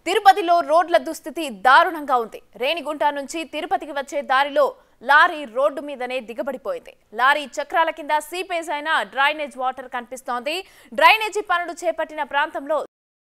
తిరుపతిలో రోడ్ల దుస్థితి దారుణంగా ఉంది రేణిగుంట నుంచి తిరుపతికి వచ్చే దారిలో లారీ రోడ్డు మీదనే దిగబడిపోయింది లారీ చక్రాల కింద సీపేజ్ అయిన డ్రైనేజ్ వాటర్ కనిపిస్తోంది డ్రైనేజీ పనులు చేపట్టిన ప్రాంతంలో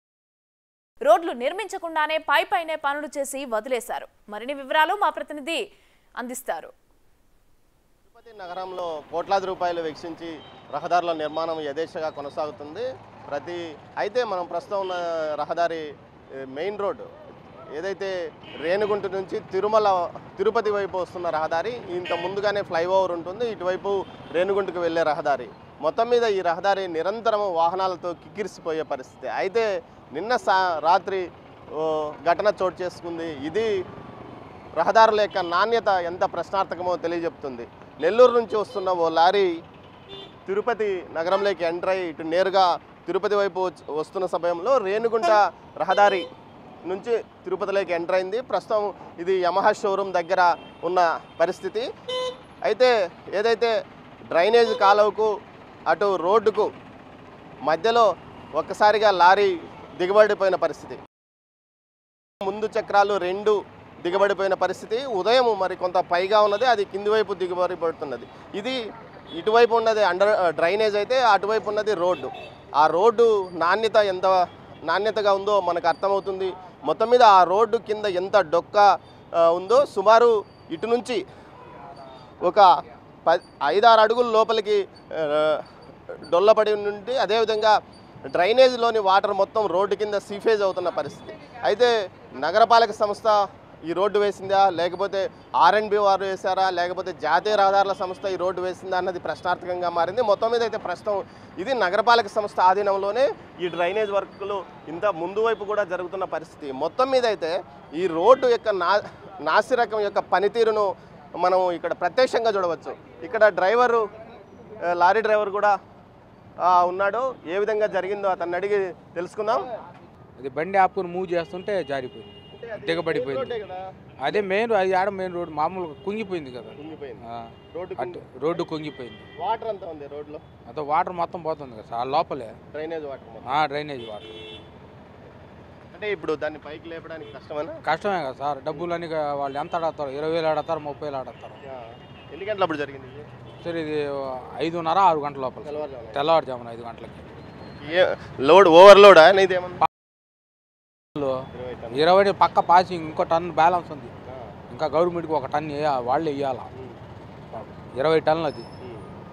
రోడ్లు నిర్మించకుండానే పై పైనే పనులు చేసి వదిలేశారు మరిన్ని వివరాలు మా ప్రతినిధి అందిస్తారు తిరుపతి నగరంలో కోట్లాది రూపాయలు వెచ్చించి రహదారుల నిర్మాణం యథేచ్ఛగా కొనసాగుతుంది ప్రతి అయితే మనం ప్రస్తుతం ఉన్న రహదారి ఏ, మెయిన్ రోడ్డు ఏదైతే రేణిగుంట నుంచి తిరుమల తిరుపతి వైపు వస్తున్న రహదారి ఇంత ముందుగానే ఫ్లైఓవర్ ఉంటుంది ఇటువైపు రేణిగుంటకు వెళ్ళే రహదారి మొత్తం మీద ఈ రహదారి నిరంతరం వాహనాలతో కిక్కిరిసిపోయే పరిస్థితి అయితే నిన్న సా రాత్రి ఓ, ఘటన చోటు చేసుకుంది ఇది రహదారుల యొక్క నాణ్యత ఎంత ప్రశ్నార్థకమో తెలియజెప్తుంది నెల్లూరు నుంచి వస్తున్న ఓ లారీ తిరుపతి నగరంలోకి ఎంటర్ అయ్యి ఇటు నేరుగా తిరుపతి వైపు వచ్చి- వస్తున్న సమయంలో రేణుగుంట రహదారి నుంచి తిరుపతిలోకి ఎంటర్ అయింది ప్రస్తుతం ఇది యమహా షోరూమ్ దగ్గర ఉన్న పరిస్థితి అయితే ఏదైతే డ్రైనేజ్ కాలువకు అటు రోడ్డుకు మధ్యలో ఒక్కసారిగా లారీ దిగబడిపోయిన పరిస్థితి ముందు చక్రాలు రెండు దిగబడిపోయిన పరిస్థితి ఉదయం మరి కొంత పైగా ఉన్నది అది కింది వైపు దిగబడిపడుతున్నది ఇది ఇటువైపు ఉన్నది అండర్ డ్రైనేజ్ అయితే అటువైపు ఉన్నది రోడ్డు ఆ రోడ్డు నాణ్యత ఎంత నాణ్యతగా ఉందో మనకు అర్థమవుతుంది మొత్తం మీద ఆ రోడ్డు కింద ఎంత డొక్క ఆ, ఉందో సుమారు ఇటు నుంచి ఒక ప ఐదారు అడుగుల లోపలికి ఆ, డొల్లపడి నుండి అదేవిధంగా డ్రైనేజ్లోని వాటర్ మొత్తం రోడ్డు కింద సీఫేజ్ అవుతున్న పరిస్థితి అయితే నగరపాలక సంస్థ ఈ రోడ్డు వేసిందా లేకపోతే ఆర్ఎండ్బి వారు వేశారా లేకపోతే జాతీయ రహదారుల సంస్థ ఈ రోడ్డు వేసిందా అన్నది ప్రశ్నార్థకంగా మారింది మొత్తం మీద అయితే ప్రస్తుతం ఇది నగరపాలక సంస్థ ఆధీనంలోనే ఈ డ్రైనేజ్ వర్కులు ఇంత ముందు వైపు కూడా జరుగుతున్న పరిస్థితి మొత్తం మీద అయితే ఈ రోడ్డు యొక్క నా నాసిరకం యొక్క పనితీరును మనం ఇక్కడ ప్రత్యక్షంగా చూడవచ్చు ఇక్కడ డ్రైవరు ఆ, లారీ డ్రైవర్ కూడా ఆ, ఉన్నాడు ఏ విధంగా జరిగిందో అతన్ని అడిగి తెలుసుకుందాం అది బండి ఆపుకొని మూవ్ చేస్తుంటే జారిపోయింది దిగబడిపోయింది అదే మెయిన్ అది ఆడ మెయిన్ రోడ్ మామూలుగా కుంగిపోయింది కదా కుంగిపోయింది ఆ, రోడ్డు అటు రోడ్డు కుంగిపోయింది వాటర్ అంతా ఉంది రోడ్లో అదే వాటర్ మొత్తం పోతుంది కదా సార్ ఆ లోపలే డ్రైనేజ్ వాటర్ మొత్తం. ఆ, డ్రైనేజ్ వాటర్ అంటే ఇప్పుడు దాన్ని పైకి లేపడానికి కష్టమేనా కష్టమే కదా సార్ డబ్బులు అని వాళ్ళు ఎంత ఆడతారు ఇరవై వేలు ఆడతారు ముప్పై వేలు ఆడతారు ఆ, ఎన్ని గంటలు అప్పుడు జరిగింది ఇది? సరే ఇది ఐదున్నర ఆరు గంటల లోపల తెల్లవారుజామున. తెల్లవారుజామున ఐదు గంటలకి ఏ లోడ్ ఓవర్లోడా ఇది ఏమన్నా ఇరవై టన్నులు. ఇరవై పక్క పాసింగ్ ఇంకో టన్ బ్యాలెన్స్ ఉంది ఆ, ఇంకా గవర్నమెంట్కి ఒక టన్ వేయ- వాళ్ళే ఇవ్వాలా ఉమ్, ఇరవై టన్నులు అది ఉమ్.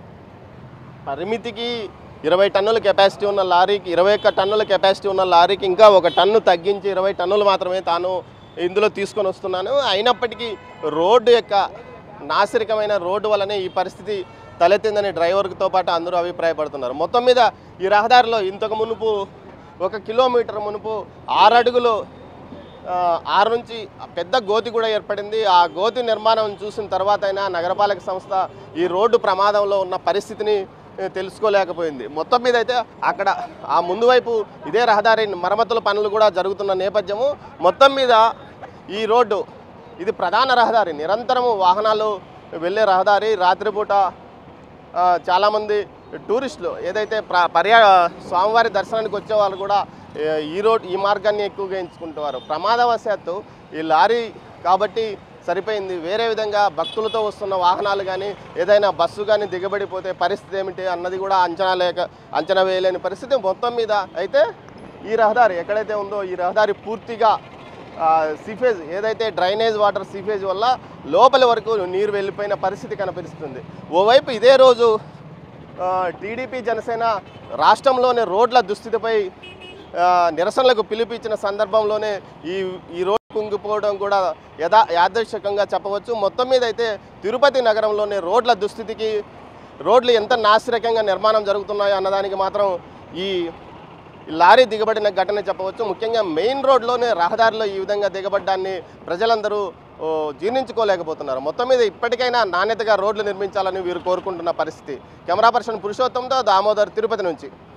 పరిమితికి ఇరవై టన్నుల కెపాసిటీ ఉన్న లారీకి ఇరవై ఒక్క టన్నుల కెపాసిటీ ఉన్న లారీకి ఇంకా ఒక టన్ను తగ్గించి ఇరవై టన్నులు మాత్రమే తాను ఇందులో తీసుకొని వస్తున్నాను అయినప్పటికీ రోడ్డు యొక్క నాసిరకమైన రోడ్డు వల్లనే ఈ పరిస్థితి తలెత్తిందని డ్రైవర్తో పాటు అందరూ అభిప్రాయపడుతున్నారు మొత్తం మీద ఈ రహదారిలో ఇంతకు మునుపు ఒక కిలోమీటర్ మునుపు ఆరు అడుగులు ఆ, ఆరు నుంచి పెద్ద గోతి కూడా ఏర్పడింది ఆ గోతి నిర్మాణం చూసిన తర్వాత అయినా నగరపాలక సంస్థ ఈ రోడ్డు ప్రమాదంలో ఉన్న పరిస్థితిని ఏ, తెలుసుకోలేకపోయింది మొత్తం మీద అయితే అక్కడ ఆ ముందు వైపు ఇదే రహదారి మరమ్మతుల పనులు కూడా జరుగుతున్న నేపథ్యము మొత్తం మీద ఈ రోడ్డు ఇది ప్రధాన రహదారి నిరంతరము వాహనాలు వెళ్ళే రహదారి రాత్రిపూట ఆ, చాలామంది టూరిస్టులు ఏదైతే ప్ర పర్యా స్వామివారి దర్శనానికి వచ్చే వాళ్ళు కూడా ఏ, ఈ రోడ్ ఈ మార్గాన్ని ఎక్కువగా ఎంచుకుంటున్నారు ప్రమాదవశాత్తు ఈ లారీ కాబట్టి సరిపోయింది వేరే విధంగా భక్తులతో వస్తున్న వాహనాలు కానీ ఏదైనా బస్సు కానీ దిగబడిపోతే పరిస్థితి ఏమిటి అన్నది కూడా అంచనా లేక అంచనా వేయలేని పరిస్థితి మొత్తం మీద అయితే ఈ రహదారి ఎక్కడైతే ఉందో ఈ రహదారి పూర్తిగా ఆ, సీఫేజ్ ఏదైతే డ్రైనేజ్ వాటర్ సీఫేజ్ వల్ల లోపలి వరకు నీరు వెళ్ళిపోయిన పరిస్థితి కనిపిస్తుంది ఓవైపు ఇదే రోజు ఆ, టీడీపీ జనసేన రాష్ట్రంలోని రోడ్ల దుస్థితిపై ఆ, నిరసనలకు పిలుపిచ్చిన సందర్భంలోనే ఈ ఈ రోడ్డు కుంగిపోవడం కూడా యథా యాదృశకంగా చెప్పవచ్చు మొత్తం మీద అయితే తిరుపతి నగరంలోని రోడ్ల దుస్థితికి రోడ్లు ఎంత నాసిరకంగా నిర్మాణం జరుగుతున్నాయో అన్నదానికి మాత్రం ఈ లారీ దిగబడిన ఘటన చెప్పవచ్చు ముఖ్యంగా మెయిన్ రోడ్లోనే రహదారిలో ఈ విధంగా దిగబడ్డాన్ని ప్రజలందరూ ఓ, జీర్ణించుకోలేకపోతున్నారు మొత్తం మీద ఇప్పటికైనా నాణ్యతగా రోడ్లు నిర్మించాలని వీరు కోరుకుంటున్న పరిస్థితి కెమెరా పర్సన్ పురుషోత్తంతో దామోదర్ తిరుపతి నుంచి